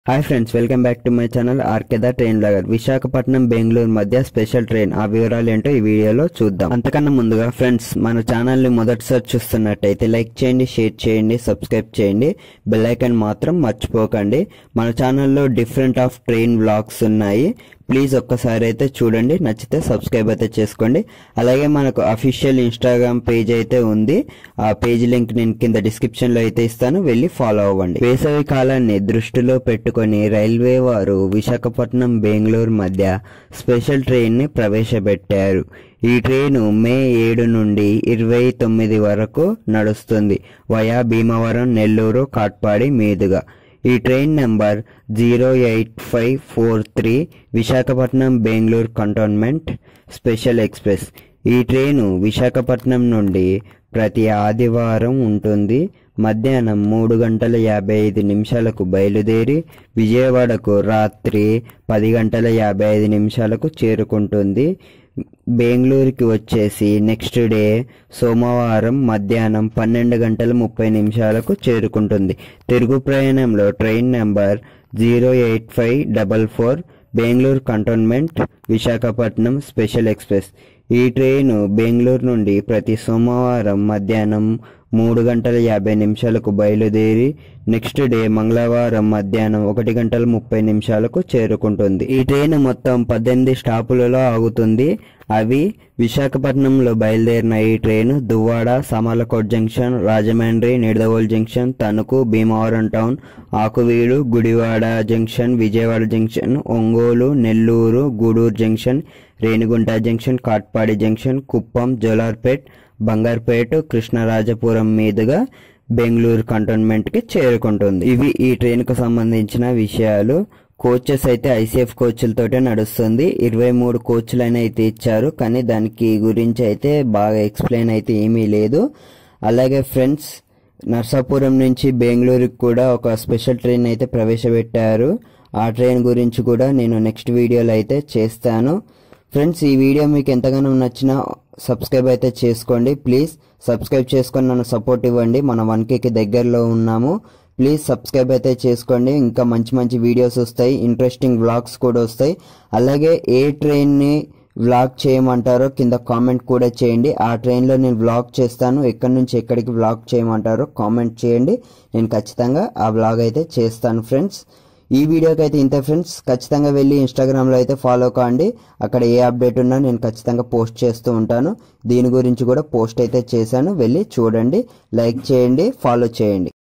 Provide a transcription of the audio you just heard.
hi friends welcome back to my channel RK the train blogger Visakhapatnam Bengaluru మధ్య special train ఆ వివరాలు ఏంటో ఈ వీడియోలో చూద్దాం అంతకన్నా ముందుగా ఫ్రెండ్స్ మన ఛానల్ ని మొదటిసారి చూస్తున్నట్టయితే లైక్ చేయండి షేర్ చేయండి సబ్స్క్రైబ్ చేయండి బెల్ ఐకాన్ మాత్రం మర్చిపోకండి మన ఛానల్లో డిఫరెంట్ ఆఫ్ ట్రైన్ బ్లాగ్స్ ఉన్నాయి ప్లీజ్ ఒక్కసారి అయితే చూడండి నచ్చితే సబ్స్క్రైబ్ అయితే చేసుకోండి అలాగే మనకు అఫీషియల్ ఇన్స్టాగ్రామ్ పేజ్ అయితే ఉంది ఆ పేజ్ లింక్ నేను కింద డిస్క్రిప్షన్ లో అయితే ఇస్తాను వెళ్ళి ఫాలో అవ్వండి వేసవి కాలాన్ని దృష్టిలో పెట్టుకొని రైల్వే వారు విశాఖపట్నం బెంగళూరు మధ్య స్పెషల్ ట్రైన్ ని ప్రవేశపెట్టారు ఈ ట్రైను మే ఏడు నుండి ఇరవై తొమ్మిది వరకు నడుస్తుంది వయా భీమవరం నెల్లూరు కాట్పాడి మీదుగా ఈ train number zero eight five four three Visakhapatnam Bengaluru cantonment special express ఈ ట్రైను విశాఖపట్నం నుండి ప్రతి ఆదివారం ఉంటుంది మధ్యాహ్నం మూడు గంటల యాభై ఐదు నిమిషాలకు బయలుదేరి విజయవాడకు రాత్రి పది గంటల యాభై ఐదు నిమిషాలకు చేరుకుంటుంది బెంగళూరుకి వచ్చేసి నెక్స్ట్ డే సోమవారం మధ్యాహ్నం పన్నెండు గంటల ముప్పై నిమిషాలకు చేరుకుంటుంది తిరుగు ప్రయాణంలో train number zero eight five double four Bengaluru cantonment Visakhapatnam special express ఈ ట్రైను బెంగళూరు నుండి ప్రతి సోమవారం మధ్యాహ్నం మూడు గంటల యాభై నిమిషాలకు బయలుదేరి నెక్స్ట్ డే మంగళవారం మధ్యాహ్నం ఒకటి గంటల ముప్పై నిమిషాలకు చేరుకుంటుంది ఈ ట్రైన్ మొత్తం పద్దెనిమిది స్టాపులలో ఆగుతుంది అవి విశాఖపట్నంలో బయలుదేరిన ఈ train Duvvada Samarlakot junction Rajahmundry Nidadavolu junction Tanuku Bhimavaram town Akividu Gudivada junction Vijayawada junction Ongole Nellore Gudur junction Renigunta junction Katpadi junction Kuppam Jolarpet Bangarapet Krishnarajapuram మీదుగా బెంగళూరు కంటోన్మెంట్ కి చేరుకుంటుంది ఇవి ఈ ట్రైన్ కు సంబంధించిన విషయాలు కోచెస్ అయితే ఐసీఎఫ్ కోచ్లతోటే నడుస్తుంది ఇరవై మూడు కోచ్లు అయితే ఇచ్చారు కానీ దానికి గురించి అయితే బాగా ఎక్స్ప్లెయిన్ అయితే ఏమీ లేదు అలాగే ఫ్రెండ్స్ నర్సాపురం నుంచి బెంగళూరుకి కూడా ఒక స్పెషల్ ట్రైన్ అయితే ప్రవేశపెట్టారు ఆ ట్రైన్ గురించి కూడా నేను నెక్స్ట్ వీడియోలో అయితే చేస్తాను ఫ్రెండ్స్ ఈ వీడియో మీకు ఎంతగానో నచ్చినా సబ్స్క్రైబ్ అయితే చేసుకోండి ప్లీజ్ సబ్స్క్రైబ్ చేసుకొని నన్ను సపోర్ట్ ఇవ్వండి మన వన్ కేకి దగ్గరలో ఉన్నాము ప్లీజ్ సబ్స్క్రైబ్ అయితే చేసుకోండి ఇంకా మంచి మంచి వీడియోస్ వస్తాయి ఇంట్రెస్టింగ్ వ్లాగ్స్ కూడా వస్తాయి అలాగే ఏ ట్రైన్ని వ్లాగ్ చేయమంటారో కింద కామెంట్ కూడా చేయండి ఆ ట్రైన్లో నేను వ్లాగ్ చేస్తాను ఎక్కడి నుంచి ఎక్కడికి వ్లాగ్ చేయమంటారో కామెంట్ చేయండి నేను ఖచ్చితంగా ఆ వ్లాగ్ అయితే చేస్తాను ఫ్రెండ్స్ ఈ వీడియోకి అయితే ఇంత ఫ్రెండ్స్ ఖచ్చితంగా వెళ్ళి ఇన్స్టాగ్రామ్లో అయితే ఫాలో కాండి అక్కడ ఏ అప్డేట్ ఉన్నా నేను ఖచ్చితంగా పోస్ట్ చేస్తూ ఉంటాను దీని గురించి కూడా పోస్ట్ అయితే చేశాను వెళ్ళి చూడండి లైక్ చేయండి ఫాలో చేయండి